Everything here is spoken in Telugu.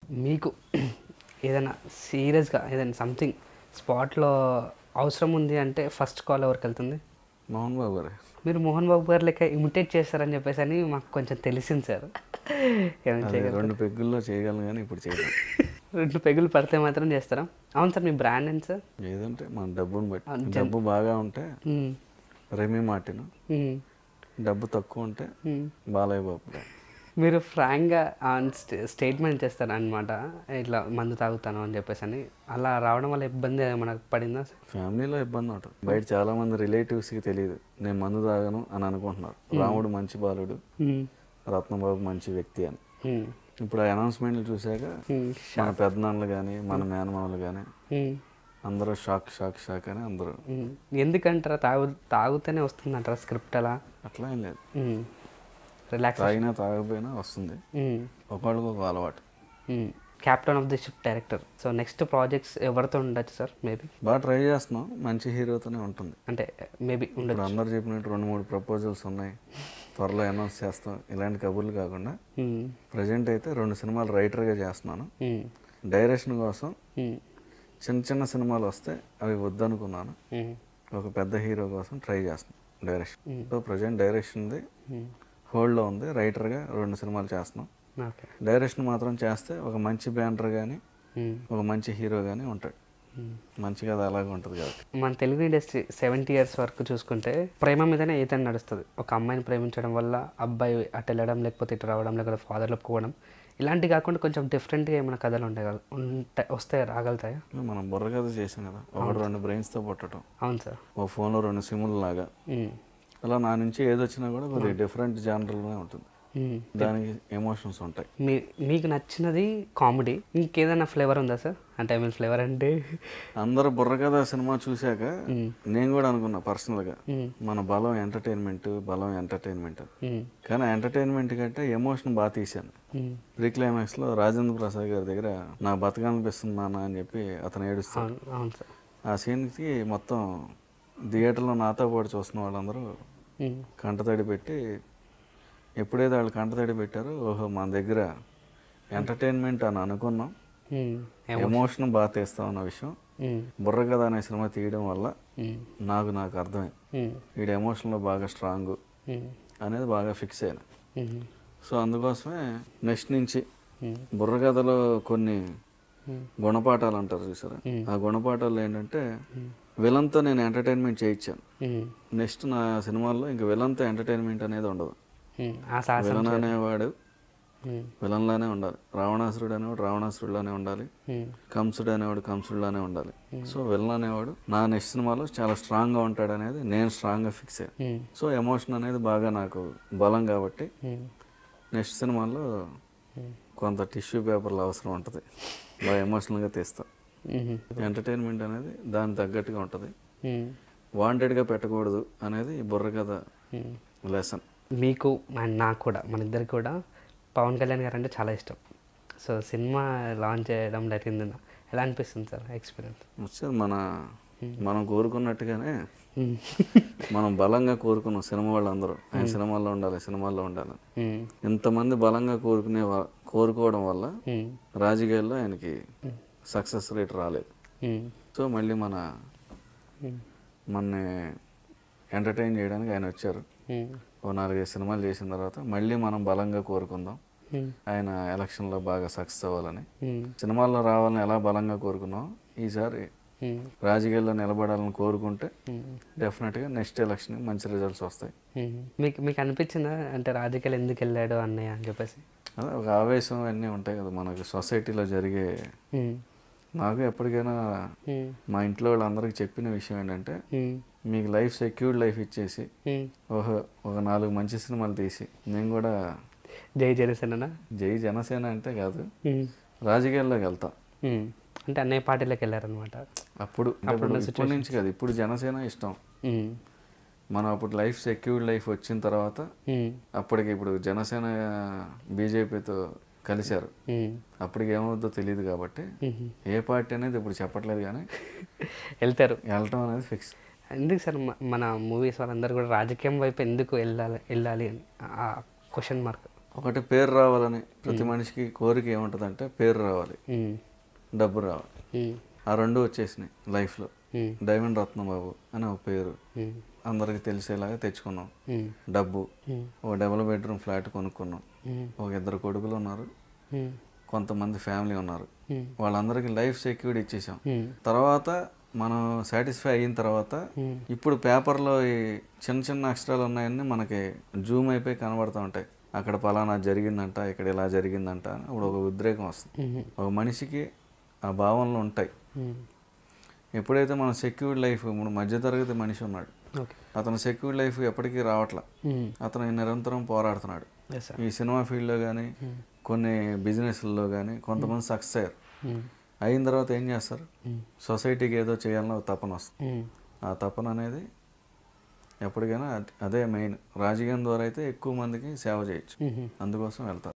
మీకు ఏదైనా సీరియస్గా ఏదైనా సంథింగ్ స్పాట్లో అవసరం ఉంది అంటే ఫస్ట్ కాల్ ఎవరికి వెళ్తుంది మోహన్ బాబు గారు మీరు మోహన్ బాబు గారు లెక్క ఇమిటేట్ చేస్తారని చెప్పేసి అని మాకు కొంచెం తెలిసింది సార్ ఏమైనా అది చేయగలరా? రెండు పెగ్గుల్లో చేయగలను కానీ ఇప్పుడు చేయలేం రెండు పెగులు పడితే మాత్రం చేస్తారా అవును సార్ మీ బ్రాండ్ ఏంటి సార్ ఏదంటే మన డబ్బుని బట్టి అవును, జన్- డబ్బు బాగా ఉంటే మ్మ్. రెమీ మార్టిన్ మ్మ్. డబ్బు తక్కువ ఉంటే మ్మ్. బాలయ్య బాబు మీరు ఫ్రాంక్గా స్టేట్మెంట్ చేస్తారు అనమాట ఇట్లా మందు తాగుతాను అని చెప్పేసి అని అలా రావడం వల్ల ఇబ్బంది మనకు పడిందా సార్ ఫ్యామిలీలో ఇబ్బంది ఉంటుంది బయట చాలా మంది రిలేటివ్స్కి తెలియదు నేను మందు తాగను అని అనుకుంటున్నారు రాముడు మంచి బాలుడు మ్మ్. రత్నబాబు మంచి వ్యక్తి అని మ్మ్. ఇప్పుడు ఆ అనౌన్స్మెంట్లు చూశాక మ్మ్. మన పెద్దనాన్నలు కానీ మన మేనమామలు కానీ మ్మ్. అందరూ షాక్ షాక్ షాక్ అని అందరూ మ్మ్. ఎందుకంటారా తాగు తాగుతూనే వస్తుందంటారా స్క్రిప్ట్ అలా అట్లా ఏం లేదు రిలాక్స్ తాగినా తాగకపోయినా వస్తుంది ఒకళ్ళకి ఒక అలవాటు captain of the ship director so next projects ఎవరితో ఉండొచ్చు సార్ మేబీ బాగా ట్రై చేస్తున్నాం మంచి హీరోతోనే ఉంటుంది అంటే మేబీ ఇప్పుడు ఉండొచ్చు అందరు చెప్పినట్టు రెండు మూడు ప్రపోజల్స్ ఉన్నాయి త్వరలో అనౌన్స్ చేస్తాం ఇలాంటి కబుర్లు కాకుండా మ్మ్. ప్రజెంట్ అయితే రెండు సినిమాలు రైటర్గా చేస్తున్నాను మ్మ్. డైరెక్షన్ కోసం మ్మ్. చిన్న చిన్న సినిమాలు వస్తే అవి వద్దనుకున్నాను మ్మ్. ఒక పెద్ద హీరో కోసం ట్రై చేస్తున్నాను డైరెక్షన్ Hmm. సో ప్రజెంట్ డైరెక్షన్ది మ్మ్. హోల్డ్లో ఉంది రైటర్గా రెండు సినిమాలు చేస్తున్నాం ఓకే డైరెక్షన్ మాత్రం చేస్తే ఒక మంచి బ్యానర్ కానీ మ్మ్. ఒక మంచి హీరో కానీ ఉంటాడు మ్మ్. మంచిగా అది అలాగే ఉంటుంది కాబట్టి మన తెలుగు ఇండస్ట్రీ సెవెంటీ ఇయర్స్ వరకు చూసుకుంటే ప్రేమ మీదనే ఏదైనా నడుస్తుంది ఒక అమ్మాయిని ప్రేమించడం వల్ల అబ్బాయి అటు వెళ్ళడం లేకపోతే ఇటు రావడం లేకపోతే ఫాదర్ ఒప్పుకోవడం ఇలాంటి కాకుండా కొంచెం డిఫరెంట్గా ఏమైనా కథలు ఉంటాయి ఉంటాయి వస్తాయి రాగలుగుతాయా మనం బుర్ర కథ చేసాం కదా ఒకటి రెండు బ్రెయిన్స్తో పుట్టడం అవును సార్ ఓ ఫోన్లో రెండు సిమ్ములు లాగా మ్మ్. అలా నా నుంచి ఏది వచ్చినా కూడా కొద్దిగా డిఫరెంట్ జానర్లోనే ఉంటుంది మ్మ్. దానికి ఎమోషన్స్ ఉంటాయి మీ మీకు నచ్చినది కామెడీ ఇంకేదైనా ఫ్లేవర్ ఉందా సార్ అంటే ఐ మీన్ ఫ్లేవర్ అంటే అందరూ బుర్ర కథ సినిమా చూశాక మ్మ్. నేను కూడా అనుకున్నా పర్సనల్గా మ్మ్. మన బలం ఎంటర్టైన్మెంట్ బలం ఎంటర్టైన్మెంట్ అని. మ్మ్. కానీ ఎంటర్టైన్మెంట్ కంటే ఎమోషన్ బాగా తీశాను మ్మ్. ప్రీ క్లైమాక్స్లో రాజేంద్ర ప్రసాద్ గారి దగ్గర నా బతకనిపిస్తుంది నాన్న అని చెప్పి అతను ఏడుస్తాడు అవును అవును సార్ ఆ సీన్కి మొత్తం థియేటర్లో నాతో పాటు చూస్తున్న వాళ్ళందరూ మ్మ్. కంటతడి పెట్టి ఎప్పుడైతే వాళ్ళు కంటతడి పెట్టారో ఓహో మన దగ్గర ఎంటర్టైన్మెంట్ అని అనుకున్నాం మ్మ్. ఎమోషన్ బాగా తీస్తాం అన్న విషయం మ్మ్. బుర్ర కథ అనే సినిమా తీయడం వల్ల మ్మ్. నాకు నాకు అర్థమైంది మ్మ్. వీడి ఎమోషన్లో బాగా స్ట్రాంగ్ మ్మ్. అనేది బాగా ఫిక్స్ అయ్యాను మ్మ్. సో అందుకోసమే నెక్స్ట్ నుంచి మ్మ్. బుర్ర కథలో కొన్ని మ్మ్. గుణపాఠాలు అంటారు చూసారా మ్మ్. ఆ గుణపాఠాలు ఏంటంటే విలన్తో నేను ఎంటర్టైన్మెంట్ చేయించాను మ్మ్. నెక్స్ట్ నా సినిమాల్లో ఇంకా విలన్తో ఎంటర్టైన్మెంట్ అనేది ఉండదు మ్మ్. ఆ సాహసం విలన్ అనేవాడు మ్మ్. విలన్లానే ఉండాలి రావణాసురుడు అనేవాడు రావణాసురుడులానే ఉండాలి మ్మ్. కంసుడు అనేవాడు కంసుడులానే ఉండాలి సో విలన్ అనేవాడు నా నెక్స్ట్ సినిమాలో చాలా స్ట్రాంగ్గా ఉంటాడు అనేది నేను స్ట్రాంగ్గా ఫిక్స్ అయ్యాను మ్మ్. సో ఎమోషన్ అనేది బాగా నాకు బలం కాబట్టి మ్మ్. నెక్స్ట్ సినిమాలో మ్మ్. కొంత టిష్యూ పేపర్లు అవసరం ఉంటుంది బాగా ఎమోషనల్గా తీస్తా మ్మ్. ఎంటర్టైన్మెంట్ అనేది దానికి తగ్గట్టుగా ఉంటుంది మ్మ్. వాంటెడ్గా పెట్టకూడదు అనేది బుర్ర కథ మ్మ్. లెసన్ మీకు అండ్ నాకు కూడా మన ఇద్దరికి కూడా పవన్ కళ్యాణ్ గారు అంటే చాలా ఇష్టం సో సినిమా లాంచ్ చేయడం జరిగింది ఎలా అనిపిస్తుంది సార్ ఎక్స్పీరియన్స్ వచ్చేది మన మనం కోరుకున్నట్టుగానే మనం బలంగా కోరుకున్నాం సినిమా వాళ్ళందరూ ఆయన సినిమాల్లో ఉండాలి సినిమాల్లో ఉండాలి ఇంతమంది బలంగా కోరుకునే వా- కోరుకోవడం వల్ల రాజకీయాల్లో ఆయనకి సక్సెస్ రేట్ రాలేదు సో మళ్ళీ మన మనని ఎంటర్టైన్ చేయడానికి ఆయన వచ్చారు ఓ నాలుగైదు సినిమాలు చేసిన తర్వాత మళ్ళీ మనం బలంగా కోరుకుందాం ఆయన ఎలక్షన్లో బాగా సక్సెస్ అవ్వాలని సినిమాల్లో రావాలని ఎలా బలంగా కోరుకున్నాం ఈసారి రాజకీయాల్లో నిలబడాలని కోరుకుంటే డెఫినెట్గా నెక్స్ట్ ఎలక్షన్ మంచి రిజల్ట్స్ వస్తాయి మీకు మీకు అనిపించిందా అంటే రాజకీయాలు ఎందుకు వెళ్ళాడు అన్నయ్య అని చెప్పేసి అదే ఒక ఆవేశం అన్నీ ఉంటాయి కదా మనకి సొసైటీలో జరిగే మ్మ్. నాకు ఎప్పటికైనా మ్మ్. మా ఇంట్లో వాళ్ళందరికీ చెప్పిన విషయం ఏంటంటే మ్మ్. మీకు లైఫ్ సెక్యూర్డ్ లైఫ్ ఇచ్చేసి మ్మ్. ఓహో ఒక నాలుగు మంచి సినిమాలు తీసి నేను కూడా జై జనసేననా జై జనసేన అంటే కాదు మ్మ్. రాజకీయాల్లోకి వెళ్తా మ్మ్. అంటే అన్నయ్య పార్టీలోకి వెళ్ళారనమాట అప్పుడు ఇప్పుడు ఇప్పటి నుంచి కాదు ఇప్పుడు జనసేన ఇష్టం మనం అప్పుడు లైఫ్ సెక్యూర్డ్ లైఫ్ వచ్చిన తర్వాత అప్పటికి ఇప్పుడు జనసేన బీజేపీతో కలిశారు అప్పటికి ఏమవుద్దో తెలియదు కాబట్టి ఏ పార్టీ అనేది ఇప్పుడు చెప్పట్లేదు కానీ వెళ్తారు వెళ్ళటం అనేది ఫిక్స్ ఎందుకు సార్ మ- మన మూవీస్ వాళ్ళందరూ కూడా రాజకీయం వైపు ఎందుకు వెళ్ళాలి వెళ్ళాలి అని ఆ క్వశ్చన్ మార్క్ ఒకటి పేరు రావాలని ప్రతి మనిషికి కోరిక ఏముంటుందంటే పేరు రావాలి ఉమ్, డబ్బు రావాలి ఉమ్, ఆ రెండు వచ్చేసినాయి లైఫ్లో ఉమ్, డైమండ్ రత్నబాబు అని ఒక పేరు ఉమ్, అందరికి తెలిసేలాగా తెచ్చుకున్నాం ఉమ్, డబ్బు ఉమ్, ఒక డబుల్ బెడ్రూమ్ ఫ్లాట్ కొనుక్కున్నాం ఉమ్, ఒక ఇద్దరు కొడుకులు ఉన్నారు ఉమ్, కొంతమంది ఫ్యామిలీ ఉన్నారు ఉమ్, వాళ్ళందరికీ లైఫ్ సెక్యూరిటీ ఇచ్చేసాం ఉమ్, తర్వాత మనం సాటిస్ఫై అయిన తర్వాత ఉమ్, ఇప్పుడు పేపర్లో ఈ చిన్న చిన్న అక్షరాలు ఉన్నాయన్నీ మనకి జూమ్ అయిపోయి కనబడుతూ ఉంటాయి అక్కడ పలానా జరిగిందంట ఇక్కడ ఇలా జరిగిందంట అని అప్పుడు ఒక ఉద్రేకం వస్తుంది ఉమ్, ఒక మనిషికి ఆ భావనలు ఉంటాయి ఉమ్, ఎప్పుడైతే మన సెక్యూర్డ్ లైఫ్ ఇప్పుడు మధ్యతరగతి మనిషి ఉన్నాడు ఓకే అతను సెక్యూర్డ్ లైఫ్ ఎప్పటికీ రావట్లా ఉమ్, అతను నిరంతరం పోరాడుతున్నాడు ఎస్ సార్ ఈ సినిమా ఫీల్డ్లో కానీ కొన్ని బిజినెస్లలో కానీ కొంతమంది సక్సెస్ అయ్యారు ఉమ్, అయిన తర్వాత ఏం చేస్తారు ఉమ్, సొసైటీకి ఏదో చేయాలని ఒక తపన వస్తుంది ఉమ్, ఆ తపన అనేది ఎప్పటికైనా అద్- అదే మెయిన్ రాజకీయం ద్వారా అయితే ఎక్కువ మందికి సేవ చేయొచ్చు ఉమ్. అందుకోసం వెళ్తారు